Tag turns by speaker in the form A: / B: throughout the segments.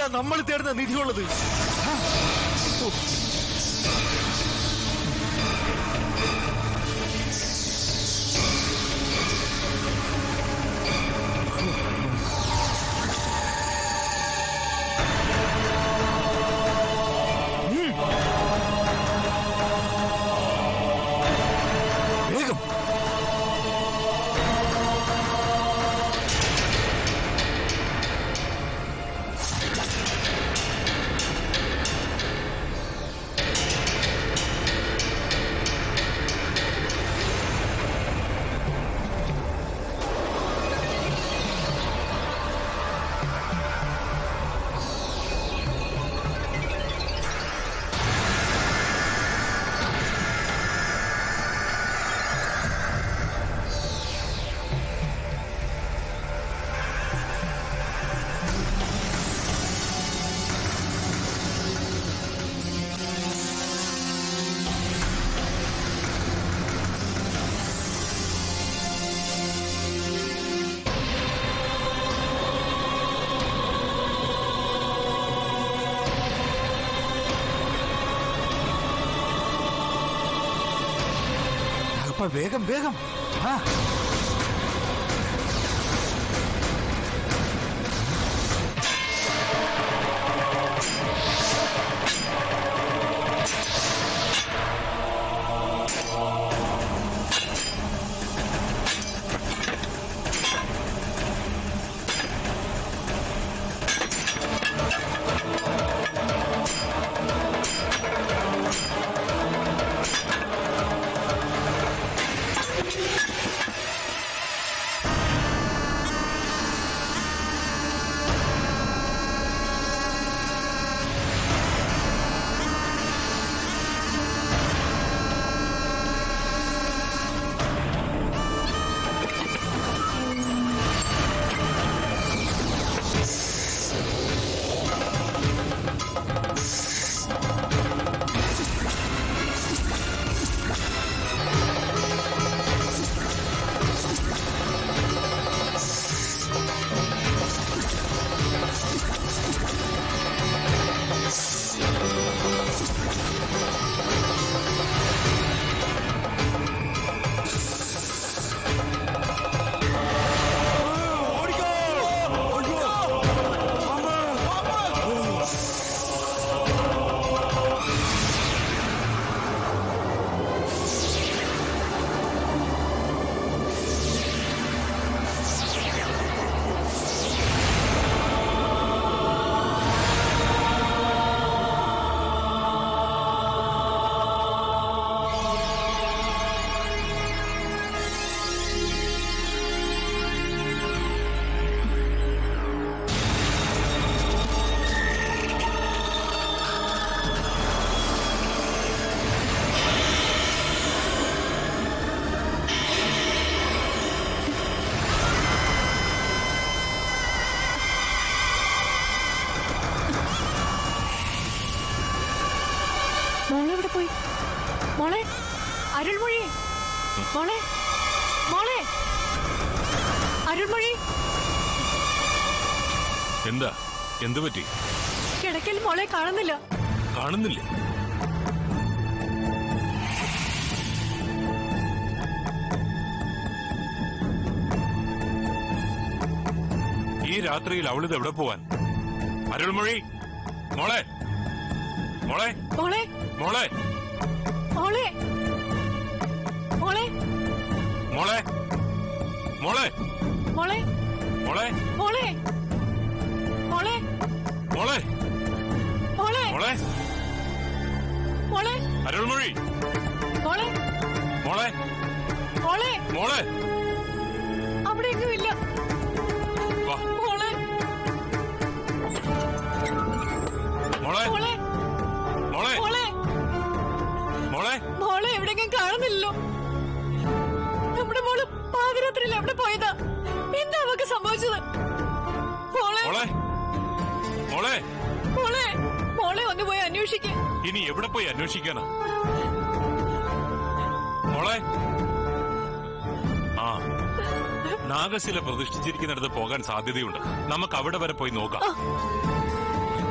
A: ഇവിടെയാ നമ്മൾ തേടുന്ന നിധിയുള്ളത് വേഗം അപ്പ വേഗം വേഗം ആ
B: മോളെ എവിടെ പോയി മോളെ അരുൾമൊഴി മോളെ മോളെ അരുൾമൊഴി
C: എന്താ എന്തു പറ്റി
B: കിടക്കൽ മോളെ കാണുന്നില്ല
C: കാണുന്നില്ലേ ഈ രാത്രിയിൽ അവളിത് എവിടെ പോവാൻ അരുൾമൊഴി മോളെ മോളെ
B: മോളെ
C: മോളെ
B: മോളെ മോളെ
C: മോളെ മോളെ
B: മോളെ
C: മോളെ
B: മോളെ മോളെ
C: മോളെ
B: മോളെ
C: മോളെ
B: മോളെ
C: അരുൾമൊഴി
B: മോളെ
C: മോളെ
B: മോളെ
C: മോളെ
B: അവിടെ എങ്ങും ഇല്ല
C: വാ
B: മോളെ
C: മോളെ
B: മോളെ
C: മോളെ
B: മോളെ
C: മോളെ
B: മോളെ എവിടെയെങ്കിലും കാണുന്നില്ലല്ലോ നമ്മുടെ മോള് പാതിരാത്രിയിൽ എവിടെ പോയതാ എന്താ അവക്ക് സംഭവിച്ചത് മോളെ
C: മോളെ മോളെ
B: മോളെ മോളെ ഒന്ന് പോയി അന്വേഷിക്ക
C: ഇനി എവിടെ പോയി അന്വേഷിക്കാനാ മോളെ ആ നാഗശില പ്രതിഷ്ഠിച്ചിരിക്കുന്നിടത്ത് പോകാൻ സാധ്യതയുണ്ട് നമുക്ക് അവിടെ വരെ പോയി നോക്കാം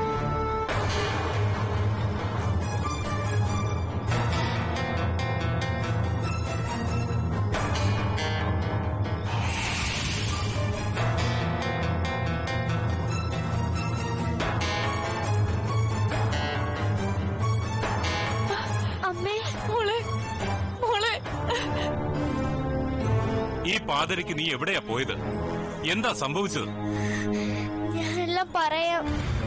D: അമ്മേ
B: മോളെ മോളെ
C: ഈ പാതിരയ്ക്ക് നീ എവിടെയാ പോയത് എന്താ സംഭവിച്ചത്
D: ഞാനെല്ലാം പറയാം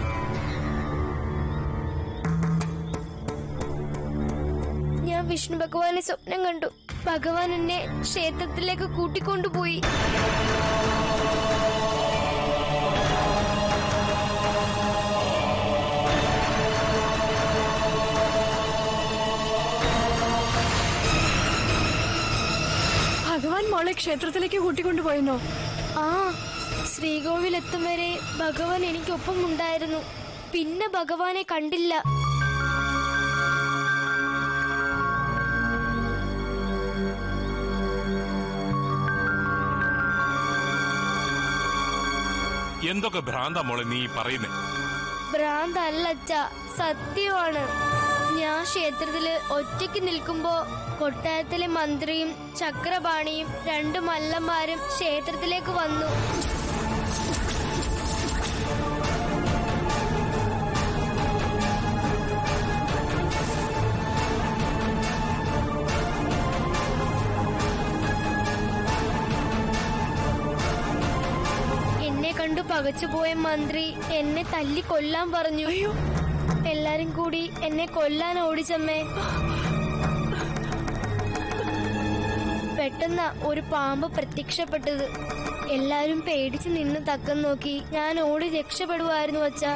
D: ഞാൻ വിഷ്ണു ഭഗവാനെ സ്വപ്നം കണ്ടു ഭഗവാൻ എന്നെ ക്ഷേത്രത്തിലേക്ക് കൂട്ടിക്കൊണ്ടുപോയി
B: ഭഗവാൻ മോളെ ക്ഷേത്രത്തിലേക്ക് കൂട്ടിക്കൊണ്ടുപോയെന്നോ
D: ആ ശ്രീകോവിൽ എത്തും വരെ ഭഗവാൻ എനിക്കൊപ്പം ഉണ്ടായിരുന്നു പിന്നെ ഭഗവാനെ കണ്ടില്ല
C: എന്തൊക്കെ ഭ്രാന്താ മോളെ നീ പറയുന്നേ
D: ഭ്രാന്തല്ല അച്ഛ സത്യമാണ് ഞാൻ ക്ഷേത്രത്തില് ഒറ്റയ്ക്ക് നിൽക്കുമ്പോ കൊട്ടാരത്തിലെ മന്ത്രിയും ചക്രപാണിയും രണ്ടു മല്ലന്മാരും ക്ഷേത്രത്തിലേക്ക് വന്നു എന്നെ കണ്ടു പകച്ചുപോയ മന്ത്രി എന്നെ തല്ലി കൊല്ലാൻ പറഞ്ഞു
B: അയ്യോ
D: എല്ലാരും കൂടി എന്നെ കൊല്ലാൻ ഓടിച്ചമ്മേ പെട്ടെന്ന് ഒരു പാമ്പ് പ്രത്യക്ഷപ്പെട്ടത് എല്ലാരും പേടിച്ച് നിന്ന് തക്കം നോക്കി ഞാൻ ഓടി രക്ഷപ്പെടുവായിരുന്നു വച്ചാ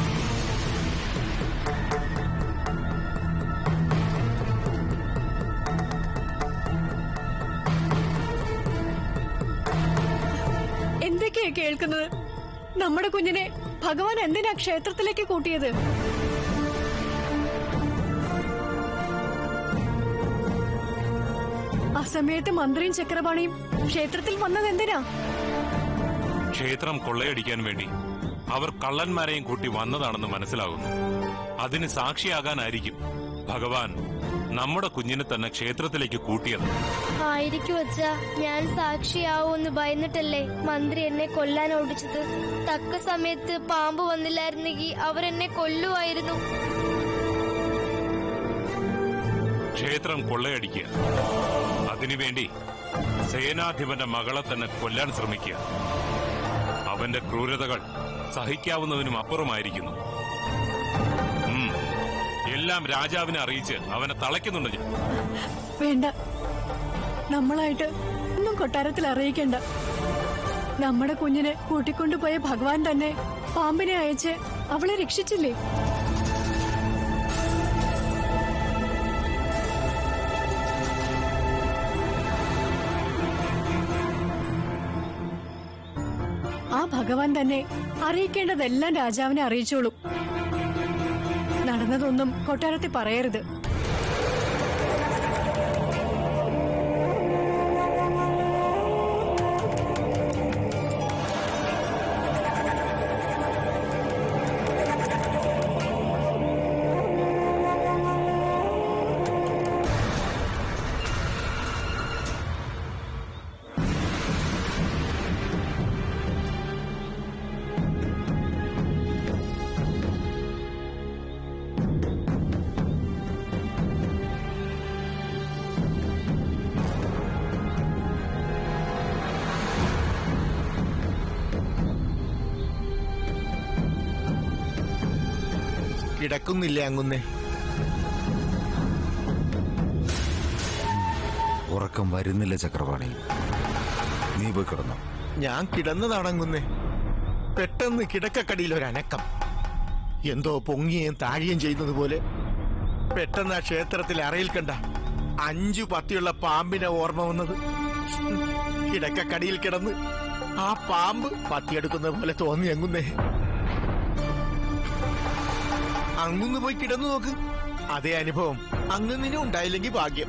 B: എന്തൊക്കെയാ കേൾക്കുന്നത് നമ്മുടെ കുഞ്ഞിനെ ഭഗവാൻ എന്തിനാ ക്ഷേത്രത്തിലേക്ക് കൂട്ടിയത് ആ സമയത്ത് മന്ത്രിയും ചക്രപാണിയും ക്ഷേത്രത്തിൽ വന്നത് എന്തിനാ
C: ക്ഷേത്രം കൊള്ളയടിക്കാൻ വേണ്ടി അവർ കള്ളന്മാരെയും കൂട്ടി വന്നതാണെന്ന് മനസ്സിലാകുന്നു അതിന് സാക്ഷിയാകാനായിരിക്കും ഭഗവാൻ നമ്മുടെ കുഞ്ഞിനെ തന്നെ ക്ഷേത്രത്തിലേക്ക് കൂട്ടിയത്
D: ആയിരിക്കും വച്ചാ ഞാൻ സാക്ഷിയാവൂന്ന് ഭയന്നിട്ടല്ലേ മന്ത്രി എന്നെ കൊല്ലാൻ ഓടിച്ചത് തക്ക സമയത്ത് പാമ്പ് വന്നില്ലായിരുന്നെങ്കിൽ അവരെന്നെ കൊല്ലുമായിരുന്നു
C: ക്ഷേത്രം കൊള്ളയടിക്കുക അതിനുവേണ്ടി സേനാധിപന്റെ മകളെ തന്നെ കൊല്ലാൻ ശ്രമിക്കുക അവന്റെ ക്രൂരതകൾ സഹിക്കാവുന്നതിനും അപ്പുറമായിരിക്കുന്നു ഉം. എല്ലാം രാജാവിനെ അറിയിച്ച് അവനെ തളയ്ക്കുന്നുണ്ട് ഞാൻ
B: വേണ്ട നമ്മളായിട്ട് ഒന്നും കൊട്ടാരത്തിൽ അറിയിക്കണ്ട നമ്മുടെ കുഞ്ഞിനെ കൂട്ടിക്കൊണ്ടുപോയ ഭഗവാൻ തന്നെ പാമ്പിനെ അയച്ച് അവളെ രക്ഷിച്ചില്ലേ ആ ഭഗവാൻ തന്നെ അറിയിക്കേണ്ടതെല്ലാം രാജാവിനെ അറിയിച്ചോളൂ നടന്നതൊന്നും കൊട്ടാരത്തിൽ പറയരുത്
A: കിടക്കുന്നില്ലേ അങ്ങുന്നേ
E: ഉറക്കം വരുന്നില്ല ചക്രപാണി നീ പോയി കിടന്നു
A: ഞാൻ കിടന്നതാണങ്ങുന്നേ പെട്ടെന്ന് കിടക്കക്കടിയിൽ ഒരു അനക്കം എന്തോ പൊങ്ങിയും താഴുകയും ചെയ്യുന്നത് പോലെ പെട്ടെന്ന് ആ ക്ഷേത്രത്തിൽ അറയിൽ കണ്ട അഞ്ചു പത്തിയുള്ള പാമ്പിനെ ഓർമ്മ വന്നത് കിടക്കക്കടിയിൽ കിടന്ന് ആ പാമ്പ് പത്തിയെടുക്കുന്ന പോലെ തോന്നി അങ്ങുന്നേ അങ്ങുന്ന് പോയി കിടന്നു നോക്ക് അതേ അനുഭവം അങ്ങുന്നിനും ഉണ്ടായില്ലെങ്കിൽ ഭാഗ്യം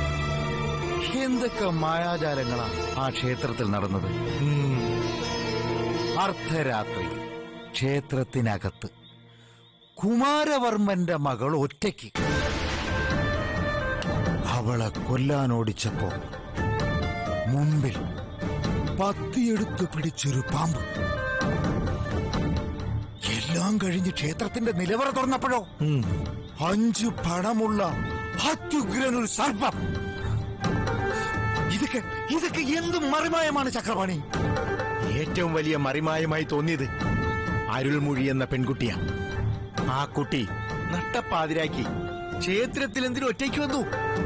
E: എന്തൊക്കെ മായാജാലങ്ങളാ ആ ക്ഷേത്രത്തിൽ നടന്നത് അർദ്ധരാത്രി ക്ഷേത്രത്തിനകത്ത് കുമാരവർമ്മന്റെ മകൾ ഒറ്റയ്ക്ക് അവളെ കൊല്ലാനോടിച്ചപ്പോ മുമ്പിൽ പത്തിയെടുത്ത് പിടിച്ചൊരു പാമ്പ് എല്ലാം കഴിഞ്ഞ് ക്ഷേത്രത്തിന്റെ നിലവറ തുറന്നപ്പോഴോ അഞ്ചു പടമുള്ള അത്യുഗ്രനൊരു സർപ്പം ഇതൊക്കെ ഇതൊക്കെ എന്ത് മറിമായമാണ് ചക്രപാണി
A: ഏറ്റവും വലിയ മറിമായമായി തോന്നിയത് അരുൾമൊഴി എന്ന പെൺകുട്ടിയാ ആ കുട്ടി നട്ടപ്പാതിരാക്കി ക്ഷേത്രത്തിൽ എന്തിനു ഒറ്റയ്ക്ക് വന്നു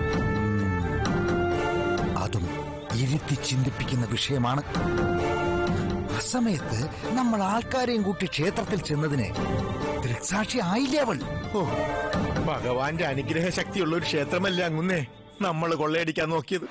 E: അതും ഇരുത്തി ചിന്തിപ്പിക്കുന്ന വിഷയമാണ് അസമയത്ത് നമ്മൾ ആൾക്കാരെയും കൂട്ടി ക്ഷേത്രത്തിൽ ചെന്നതിന് ദൃക്സാക്ഷി ആയില്ലേ അവൾ
A: ഓ ഭഗവാന്റെ അനുഗ്രഹ ശക്തിയുള്ള ഒരു ക്ഷേത്രമല്ല അങ്ങുന്നേ നമ്മൾ കൊള്ളയടിക്കാൻ നോക്കിയത്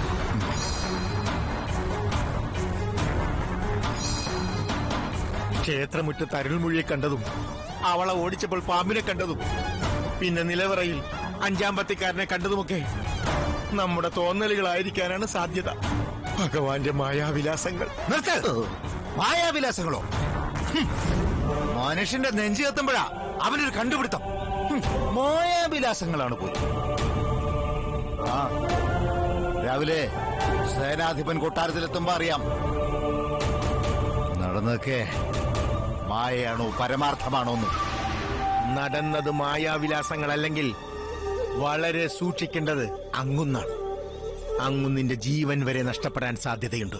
A: ക്ഷേത്രമുറ്റത്ത് അരുൾമൊഴിയെ കണ്ടതും അവളെ ഓടിച്ചപ്പോൾ പാമ്പിനെ കണ്ടതും പിന്നെ നിലവറയിൽ അഞ്ചാം പത്തിക്കാരനെ കണ്ടതുമൊക്കെ നമ്മുടെ തോന്നലുകളായിരിക്കാനാണ് സാധ്യത ഭഗവാന്റെ മായാവിലാസങ്ങൾ
E: നിർത്ത് മായാവിലാസങ്ങളോ ഹും. മനുഷ്യന്റെ നെഞ്ചു കത്തുമ്പോഴാ അവനൊരു കണ്ടുപിടുത്തം ഹും. മായാവിലാസങ്ങളാണ് പോയി ആ രാവിലെ സേനാധിപൻ കൊട്ടാരത്തിലെത്തുമ്പോ അറിയാം നടന്നതൊക്കെ മായയാണോ പരമാർത്ഥമാണോ എന്ന്
A: നടന്നത് മായാവിലാസങ്ങളല്ലെങ്കിൽ വളരെ സൂക്ഷിക്കേണ്ടത് അങ്ങുന്നാണ് അങ്ങുന്നിന്റെ ജീവൻ വരെ നഷ്ടപ്പെടാൻ സാധ്യതയുണ്ട്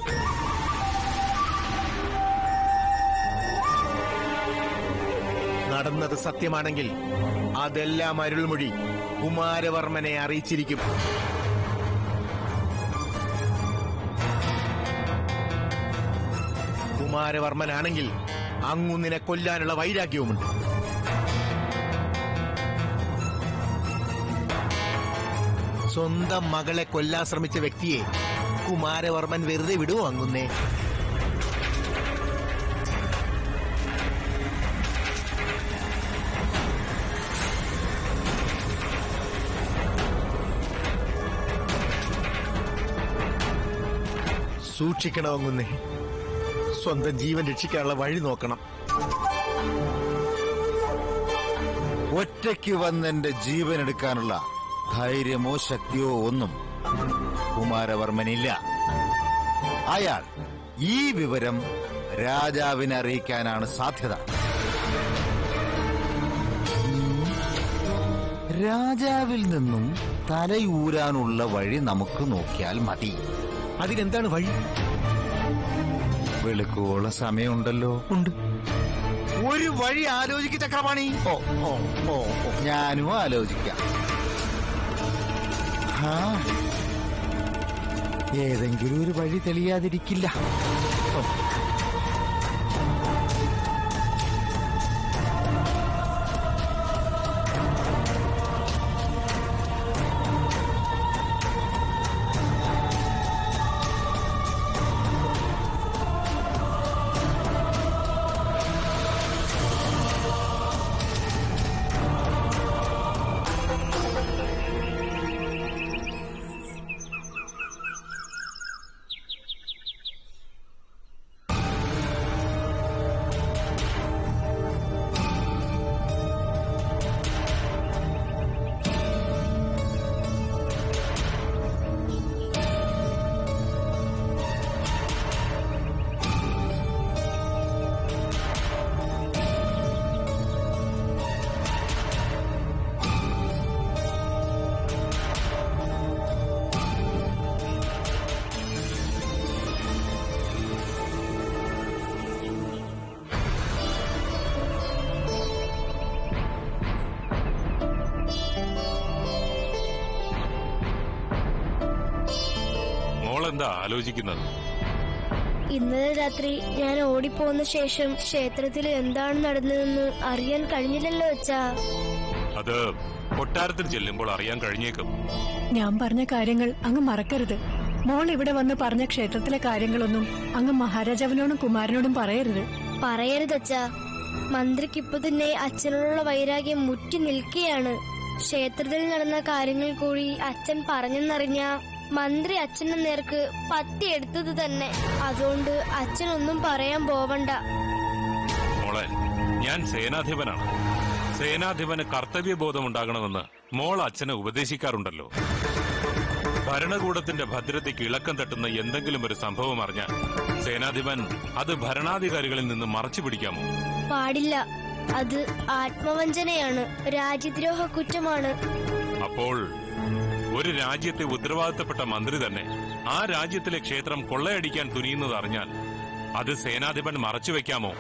A: നടന്നത് സത്യമാണെങ്കിൽ അതെല്ലാം അരുൾമൊഴി കുമാരവർമ്മനെ അറിയിച്ചിരിക്കും കുമാരവർമ്മനാണെങ്കിൽ അങ്ങുന്നിനെ കൊല്ലാനുള്ള വൈരാഗ്യവുമുണ്ട് സ്വന്തം മകളെ കൊല്ലാൻ ശ്രമിച്ച വ്യക്തിയെ കുമാരവർമ്മൻ വെറുതെ വിടുവോ അങ്ങുന്നേ സൂക്ഷിക്കണം അങ്ങുന്നേ സ്വന്തം ജീവൻ രക്ഷിക്കാനുള്ള വഴി നോക്കണം
E: ഒറ്റയ്ക്ക് വന്നെന്റെ ജീവൻ എടുക്കാനുള്ള ധൈര്യമോ ശക്തിയോ ഒന്നും കുമാരവർമ്മനില്ല അയാൾ ഈ വിവരം രാജാവിനെ അറിയിക്കാനാണ് സാധ്യത ഉം. രാജാവിൽ നിന്നും തലയൂരാനുള്ള വഴി നമുക്ക് നോക്കിയാൽ മതി
A: അതിനെന്താണ് വഴി
E: വെളുക്കുവോളം സമയമുണ്ടല്ലോ
A: ഉണ്ട്
E: ഒരു വഴി ആലോചിക്ക ചക്രപാണി
A: ഓ ഓ ഓ ഓ
E: ഞാനും ആലോചിക്കാം ആ, ഏതെങ്കിലും ഒരു വഴി തെളിയാതിരിക്കില്ല ഓ.
C: മോളെന്താ ആലോചിക്കുന്നത്
D: ഇന്നലെ രാത്രി ഞാൻ ഓടിപ്പോന്ന ശേഷം ക്ഷേത്രത്തിൽ എന്താണ് നടന്നതെന്ന് അറിയാൻ കഴിഞ്ഞില്ലല്ലോ അച്ഛാ
C: അത് കൊട്ടാരത്തിൽ ചെല്ലുമ്പോൾ അറിയാൻ കഴിഞ്ഞേക്കും
B: ഞാൻ പറഞ്ഞ കാര്യങ്ങൾ അങ്ങ് മറക്കരുത് മോൾ ഇവിടെ വന്ന് പറഞ്ഞ ക്ഷേത്രത്തിലെ കാര്യങ്ങളൊന്നും അങ്ങ് മഹാരാജാവിനോടും കുമാരനോടും പറയരുത്
D: പറയരുതച്ഛാ മന്ത്രിക്ക് ഇപ്പൊ തന്നെ അച്ഛനോടുള്ള വൈരാഗ്യം മുറ്റി നിൽക്കുകയാണ് ക്ഷേത്രത്തിൽ നടന്ന കാര്യങ്ങൾ കൂടി അച്ഛൻ പറഞ്ഞെന്നറിഞ്ഞ മന്ത്രി അച്ഛന്റെ നേർക്ക് പത്തി എടുത്തത് തന്നെ അതുകൊണ്ട് അച്ഛനൊന്നും പറയാൻ പോവണ്ട
C: മോളെ ഞാൻ സേനാധിപനാണ് സേനാധിപന് കർത്തവ്യബോധം ഉണ്ടാകണമെന്ന് മോൾ അച്ഛനെ ഉപദേശിക്കാറുണ്ടല്ലോ ഭരണകൂടത്തിന്റെ ഭദ്രതയ്ക്ക് ഇളക്കം തട്ടുന്ന എന്തെങ്കിലും ഒരു സംഭവം അറിഞ്ഞാൽ സേനാധിപൻ അത് ഭരണാധികാരികളിൽ നിന്ന് മറച്ചു പിടിക്കാമോ
D: പാടില്ല അത് ആത്മവഞ്ചനയാണ് രാജ്യദ്രോഹ കുറ്റമാണ്
C: അപ്പോൾ ഒരു രാജ്യത്തെ ഉത്തരവാദിത്തപ്പെട്ട മന്ത്രി തന്നെ ആ രാജ്യത്തിലെ ക്ഷേത്രം കൊള്ളയടിക്കാൻ തുനിയുന്നത് അറിഞ്ഞാൽ അത് സേനാധിപൻ മറച്ചുവെക്കാമോ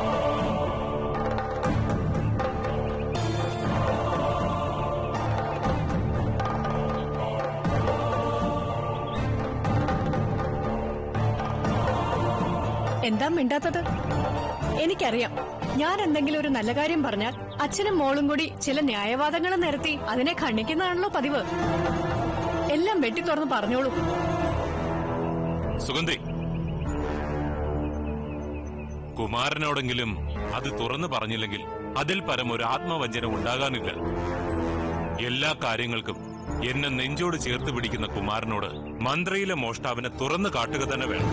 B: എന്താ മിണ്ടാത്തത് എനിക്കറിയാം ഞാൻ എന്തെങ്കിലും ഒരു നല്ല കാര്യം പറഞ്ഞാൽ അച്ഛനും മോളും കൂടി ചില ന്യായവാദങ്ങൾ നിരത്തി അതിനെ ഖണ്ഡിക്കുന്നതാണല്ലോ പതിവ് എല്ലാം വെട്ടി തുറന്ന് പറഞ്ഞോളൂ
C: സുഗന്ധി കുമാരനോടെങ്കിലും അത് തുറന്നു പറഞ്ഞില്ലെങ്കിൽ അതിൽ പരം ഒരു ആത്മവഞ്ചന ഉണ്ടാകാനില്ല എല്ലാ കാര്യങ്ങൾക്കും എന്നെ നെഞ്ചോട് ചേർത്ത് പിടിക്കുന്ന കുമാരനോട് മന്ത്രിയിലെ മോഷ്ടാവിനെ തുറന്നു കാട്ടുക തന്നെ വേണം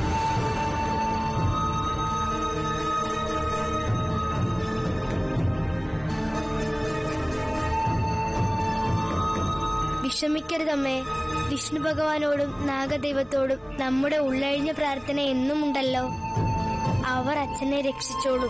D: വിഷമിക്കരുതമ്മേ വിഷ്ണു ഭഗവാനോടും നാഗദൈവത്തോടും നമ്മുടെ ഉള്ളഴിഞ്ഞ പ്രാർത്ഥന എന്നും ഉണ്ടല്ലോ അവർ അച്ഛനെ രക്ഷിച്ചോളും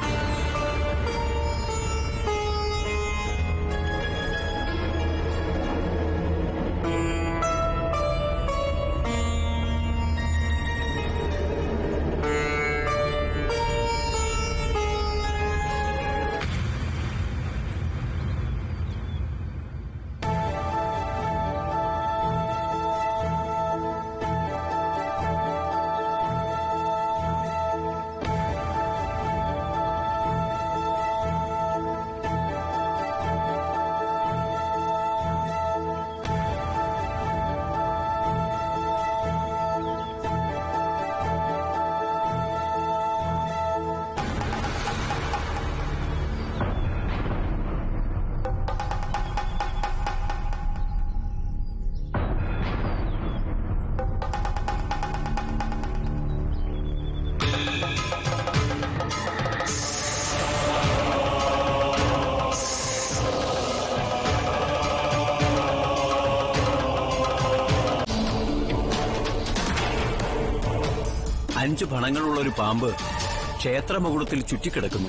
F: അഞ്ചു ഫണങ്ങളുള്ള ഒരു പാമ്പ് ക്ഷേത്രമുകുളത്തിൽ ചുറ്റിക്കിടക്കുന്നു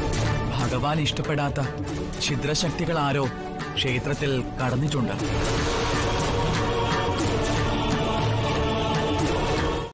G: ഭഗവാൻ ഇഷ്ടപ്പെടാത്ത ഛിദ്രശക്തികൾ ആരോ ക്ഷേത്രത്തിൽ കടന്നിട്ടുണ്ട്